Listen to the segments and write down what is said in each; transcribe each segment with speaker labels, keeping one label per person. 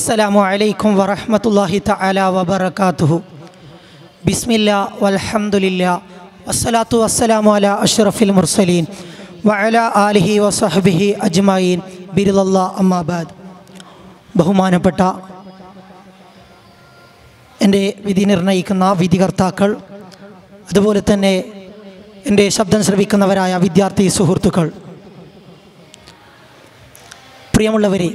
Speaker 1: السلام عليكم ورحمة الله تعالى وبركاته بسم الله والحمد لله والصلاة والسلام على أشرف المرسلين وعلى آله وصحبه أجمعين برضا الله أما بعد ബഹുമാനപ്പെട്ട എൻ്റെ വിധി നിർണ്ണയിക്കുന്ന വിധികർത്താക്കൾ അതുപോലെ തന്നെ എൻ്റെ ശബ്ദം ശ്രവിക്കുന്നവരായ വിദ്യാർത്ഥി സുഹൃത്തുക്കൾ പ്രിയമുള്ളവരെ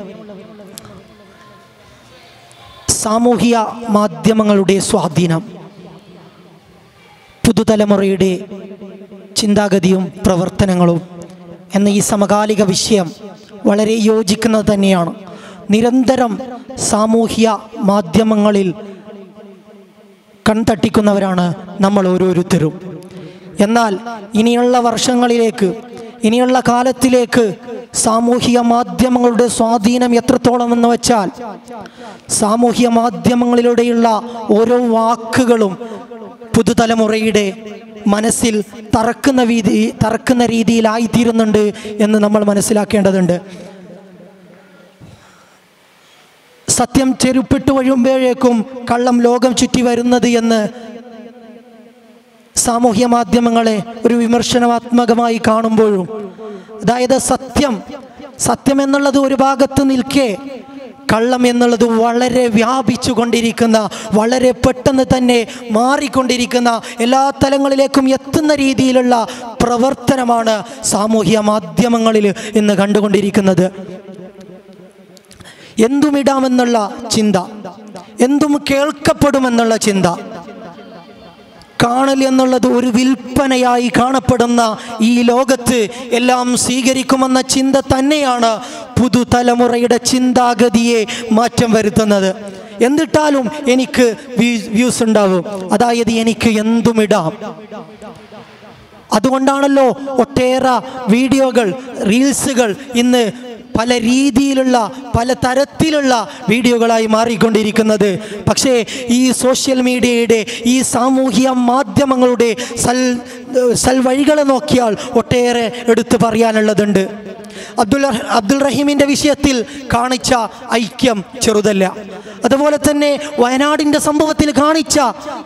Speaker 1: സാമൂഹിക മാധ്യമങ്ങളുടെ സ്വാധീനം പുതുതലമുറയുടെ ചിന്താഗതിയും പ്രവർത്തനങ്ങളും എന്ന ഈ സമകാലിക വിഷയം വളരെ യോജിക്കുന്നത് തന്നെയാണ് നിരന്തരം സാമൂഹ്യ മാധ്യമങ്ങളിൽ കൺതട്ടിക്കുന്നവരാണ് നമ്മൾ ഓരോരുത്തരും എന്നാൽ ഇനിയുള്ള വർഷങ്ങളിലേക്ക് ഇനിയുള്ള കാലത്തിലേക്ക് സാമൂഹിക മാധ്യമങ്ങളുടെ സ്വാധീനം എത്രത്തോളം എന്ന് വെച്ചാൽ സാമൂഹിക മാധ്യമങ്ങളിലൂടെയുള്ള ഓരോ വാക്കുകളും പുതുതലമുറയുടെ മനസ്സിൽ തറക്കുന്ന രീതി തറക്കുന്ന രീതിയിലായിത്തീരുന്നുണ്ട് എന്ന് നമ്മൾ മനസ്സിലാക്കേണ്ടതുണ്ട് സത്യം ചെരുപ്പിട്ട് വഴുമ്പോഴേക്കും കള്ളം ലോകം ചുറ്റി വരുന്നത് എന്ന് സാമൂഹ്യ മാധ്യമങ്ങളെ ഒരു വിമർശനാത്മകമായി കാണുമ്പോഴും അതായത് സത്യം സത്യം എന്നുള്ളത് ഒരു ഭാഗത്ത് നിൽക്കെ കള്ളം എന്നുള്ളത് വളരെ വ്യാപിച്ചു കൊണ്ടിരിക്കുന്ന വളരെ പെട്ടെന്ന് തന്നെ മാറിക്കൊണ്ടിരിക്കുന്ന എല്ലാ തലങ്ങളിലേക്കും എത്തുന്ന രീതിയിലുള്ള പ്രവർത്തനമാണ് സാമൂഹ്യ മാധ്യമങ്ങളിൽ ഇന്ന് കണ്ടുകൊണ്ടിരിക്കുന്നത് എന്തുമിടാമെന്നുള്ള ചിന്ത എന്തും കേൾക്കപ്പെടുമെന്നുള്ള ചിന്ത കാണൽ എന്നുള്ളത് ഒരു വിൽപ്പനയായി കാണപ്പെടുന്ന ഈ ലോകത്ത് എല്ലാം സ്വീകരിക്കുമെന്ന ചിന്ത തന്നെയാണ് പുതുതലമുറയുടെ ചിന്താഗതിയെ മാറ്റം വരുത്തുന്നത് എന്നിട്ടാലും എനിക്ക് വ്യൂസ് ഉണ്ടാവും അതായത് എനിക്ക് എന്തുമിടാം അതുകൊണ്ടാണല്ലോ ഒട്ടേറെ വീഡിയോകൾ റീൽസുകൾ ഇന്ന് പല രീതിയിലുള്ള പല തരത്തിലുള്ള വീഡിയോകളായി മാറിക്കൊണ്ടിരിക്കുന്നത് പക്ഷേ ഈ സോഷ്യൽ മീഡിയയുടെ ഈ സാമൂഹിക മാധ്യമങ്ങളുടെ സൽ സൽ വഴികളെ നോക്കിയാൽ ഒട്ടേറെ എടുത്തു പറയാനുള്ളതുണ്ട് അബ്ദുൽ അബ്ദുൽ റഹീമിൻ്റെ വിഷയത്തിൽ കാണിച്ച ഐക്യം ചെറുതല്ല അതുപോലെ തന്നെ വയനാടിൻ്റെ സംഭവത്തിൽ കാണിച്ച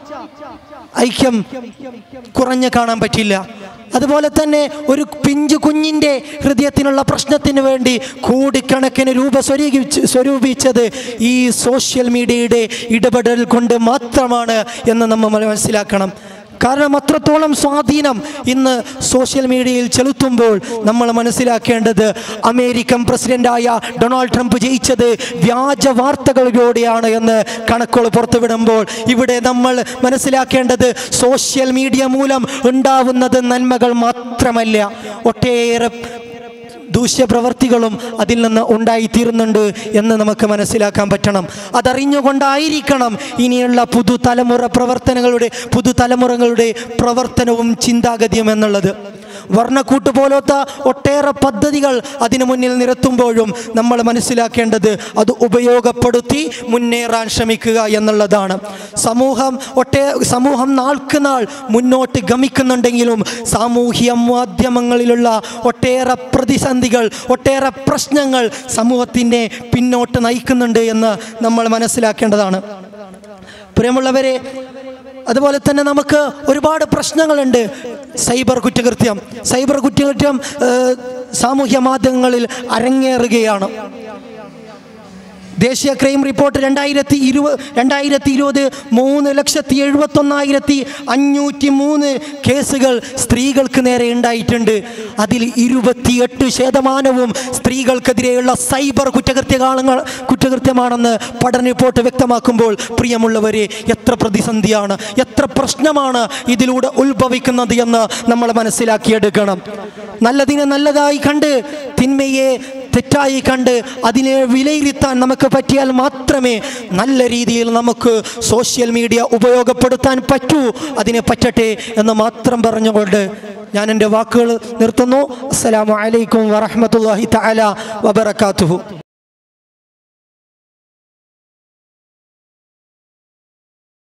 Speaker 1: ഐക്യം കുറഞ്ഞ് കാണാൻ പറ്റില്ല അതുപോലെ തന്നെ ഒരു പിഞ്ചു കുഞ്ഞിൻ്റെ ഹൃദയത്തിനുള്ള പ്രശ്നത്തിന് വേണ്ടി കോടിക്കണക്കിന് രൂപ സ്വരൂപിച്ച് സ്വരൂപിച്ചത് ഈ സോഷ്യൽ മീഡിയയുടെ ഇടപെടൽ കൊണ്ട് മാത്രമാണ് എന്ന് നമ്മൾ മനസ്സിലാക്കണം കാരണം അത്രത്തോളം സ്വാധീനം ഇന്ന് സോഷ്യൽ മീഡിയയിൽ ചെലുത്തുമ്പോൾ നമ്മൾ മനസ്സിലാക്കേണ്ടത് അമേരിക്കൻ പ്രസിഡന്റായ ഡൊണാൾഡ് ട്രംപ് ജയിച്ചത് വ്യാജ വാർത്തകളിലൂടെയാണ് എന്ന് കണക്കുകൾ പുറത്തുവിടുമ്പോൾ ഇവിടെ നമ്മൾ മനസ്സിലാക്കേണ്ടത് സോഷ്യൽ മീഡിയ മൂലം ഉണ്ടാവുന്നത് നന്മകൾ മാത്രമല്ല ഒട്ടേറെ ദൂഷ്യപ്രവർത്തികളും അതിൽ നിന്ന് ഉണ്ടായിത്തീരുന്നുണ്ട് എന്ന് നമുക്ക് മനസ്സിലാക്കാൻ പറ്റണം അതറിഞ്ഞുകൊണ്ടായിരിക്കണം ഇനിയുള്ള പുതുതലമുറ പ്രവർത്തനങ്ങളുടെ പുതുതലമുറകളുടെ പ്രവർത്തനവും ചിന്താഗതിയും എന്നുള്ളത് വർണ്ണക്കൂട്ട് പോലത്തെ ഒട്ടേറെ പദ്ധതികൾ അതിനു മുന്നിൽ നിരത്തുമ്പോഴും നമ്മൾ മനസ്സിലാക്കേണ്ടത് അത് ഉപയോഗപ്പെടുത്തി മുന്നേറാൻ ശ്രമിക്കുക എന്നുള്ളതാണ് സമൂഹം ഒട്ടേ സമൂഹം നാൾക്ക് നാൾ മുന്നോട്ട് ഗമിക്കുന്നുണ്ടെങ്കിലും സാമൂഹ്യ മാധ്യമങ്ങളിലുള്ള ഒട്ടേറെ പ്രതിസന്ധികൾ ഒട്ടേറെ പ്രശ്നങ്ങൾ സമൂഹത്തിനെ പിന്നോട്ട് നയിക്കുന്നുണ്ട് എന്ന് നമ്മൾ മനസ്സിലാക്കേണ്ടതാണ് പ്രിയമുള്ളവരെ അതുപോലെ തന്നെ നമുക്ക് ഒരുപാട് പ്രശ്നങ്ങളുണ്ട് സൈബർ കുറ്റകൃത്യം സൈബർ കുറ്റകൃത്യം സാമൂഹ്യ മാധ്യമങ്ങളിൽ അരങ്ങേറുകയാണ് ദേശീയ ക്രൈം റിപ്പോർട്ട് രണ്ടായിരത്തി ഇരുപത് രണ്ടായിരത്തി ഇരുപത് മൂന്ന് ലക്ഷത്തി എഴുപത്തൊന്നായിരത്തി അഞ്ഞൂറ്റി മൂന്ന് കേസുകൾ സ്ത്രീകൾക്ക് നേരെ ഉണ്ടായിട്ടുണ്ട് അതിൽ ഇരുപത്തിയെട്ട് ശതമാനവും സ്ത്രീകൾക്കെതിരെയുള്ള സൈബർ കുറ്റകൃത്യകാലങ്ങൾ കുറ്റകൃത്യമാണെന്ന് പഠന റിപ്പോർട്ട് വ്യക്തമാക്കുമ്പോൾ പ്രിയമുള്ളവരെ എത്ര പ്രതിസന്ധിയാണ് എത്ര പ്രശ്നമാണ് ഇതിലൂടെ ഉത്ഭവിക്കുന്നത് എന്ന് നമ്മൾ മനസ്സിലാക്കിയെടുക്കണം നല്ലതിനെ നല്ലതായി കണ്ട് തിന്മയെ തെറ്റായി കണ്ട് അതിനെ വിലയിരുത്താൻ നമുക്ക് പറ്റിയാൽ മാത്രമേ നല്ല രീതിയിൽ നമുക്ക് സോഷ്യൽ മീഡിയ ഉപയോഗപ്പെടുത്താൻ പറ്റൂ അതിനെ പറ്റട്ടെ എന്ന് മാത്രം പറഞ്ഞുകൊണ്ട് ഞാൻ എൻ്റെ വാക്കുകൾ നിർത്തുന്നു അസ്സലാമു അലൈക്കും വറഹമത്തല്ലാഹി തആല വബറകാതുഹു